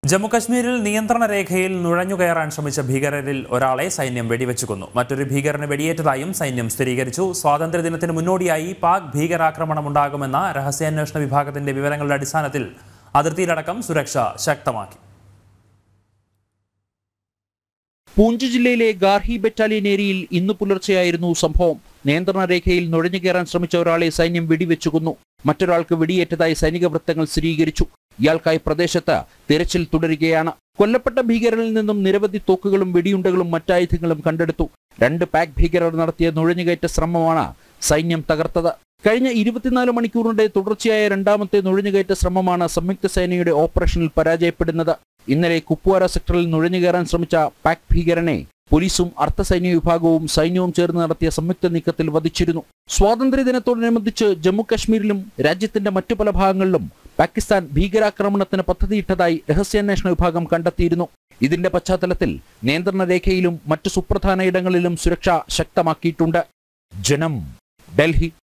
ജമ്മുകശ്മീരിൽ നിയന്ത്രണ രേഖയിൽ നുഴഞ്ഞുകയറാൻ ശ്രമിച്ച ഭീകരരിൽ ഒരാളെ സൈന്യം വെടിവെച്ചു കൊന്നു മറ്റൊരു ഭീകരന് വെടിയേറ്റതായും സൈന്യം സ്ഥിരീകരിച്ചു സ്വാതന്ത്ര്യദിനത്തിന് മുന്നോടിയായി പാക് ഭീകരാക്രമണം ഉണ്ടാകുമെന്ന രഹസ്യാന്വേഷണ വിഭാഗത്തിന്റെ വിവരങ്ങളുടെ അടിസ്ഥാനത്തിൽ അതിർത്തിയിലടക്കം സുരക്ഷ ശക്തമാക്കി പൂഞ്ച് ജില്ലയിലെ ഗാർഹി ബറ്റാലിയൻ ഏരിയയിൽ ഇന്ന് പുലർച്ചെയായിരുന്നു സംഭവം നിയന്ത്രണ രേഖയിൽ നുഴഞ്ഞു കയറാൻ ശ്രമിച്ച ഒരാളെ സൈന്യം വെടിവെച്ചു കൊന്നു മറ്റൊരാൾക്ക് വെടിയേറ്റതായി സൈനിക വൃത്തങ്ങൾ സ്ഥിരീകരിച്ചു ഇയാൾക്കായി പ്രദേശത്ത് തിരച്ചിൽ തുടരുകയാണ് കൊല്ലപ്പെട്ട ഭീകരരിൽ നിന്നും നിരവധി തോക്കുകളും വെടിയുണ്ടകളും മറ്റായുധങ്ങളും കണ്ടെടുത്തു രണ്ട് പാക് ഭീകരർ നടത്തിയ നുഴഞ്ഞുകയറ്റ ശ്രമമാണ് സൈന്യം തകർത്തത് കഴിഞ്ഞ ഇരുപത്തിനാല് മണിക്കൂറിന്റെ തുടർച്ചയായ രണ്ടാമത്തെ നുഴഞ്ഞുകയറ്റ ശ്രമമാണ് സംയുക്ത സേനയുടെ ഓപ്പറേഷനിൽ പരാജയപ്പെടുന്നത് ഇന്നലെ കുപ്വാര സെക്ടറിൽ നുഴഞ്ഞുകയറാൻ ശ്രമിച്ച പാക് ഭീകരനെ പോലീസും അർദ്ധസൈന്യ വിഭാഗവും സൈന്യവും ചേർന്ന് നടത്തിയ സംയുക്ത നീക്കത്തിൽ വധിച്ചിരുന്നു സ്വാതന്ത്ര്യദിനത്തോടനുബന്ധിച്ച് ജമ്മു കശ്മീരിലും രാജ്യത്തിന്റെ മറ്റു പല ഭാഗങ്ങളിലും പാകിസ്ഥാൻ ഭീകരാക്രമണത്തിന് പദ്ധതിയിട്ടതായി രഹസ്യാന്വേഷണ വിഭാഗം കണ്ടെത്തിയിരുന്നു ഇതിന്റെ പശ്ചാത്തലത്തിൽ നിയന്ത്രണ രേഖയിലും മറ്റു സുപ്രധാന ഇടങ്ങളിലും സുരക്ഷ ശക്തമാക്കിയിട്ടുണ്ട് ജനം ഡൽഹി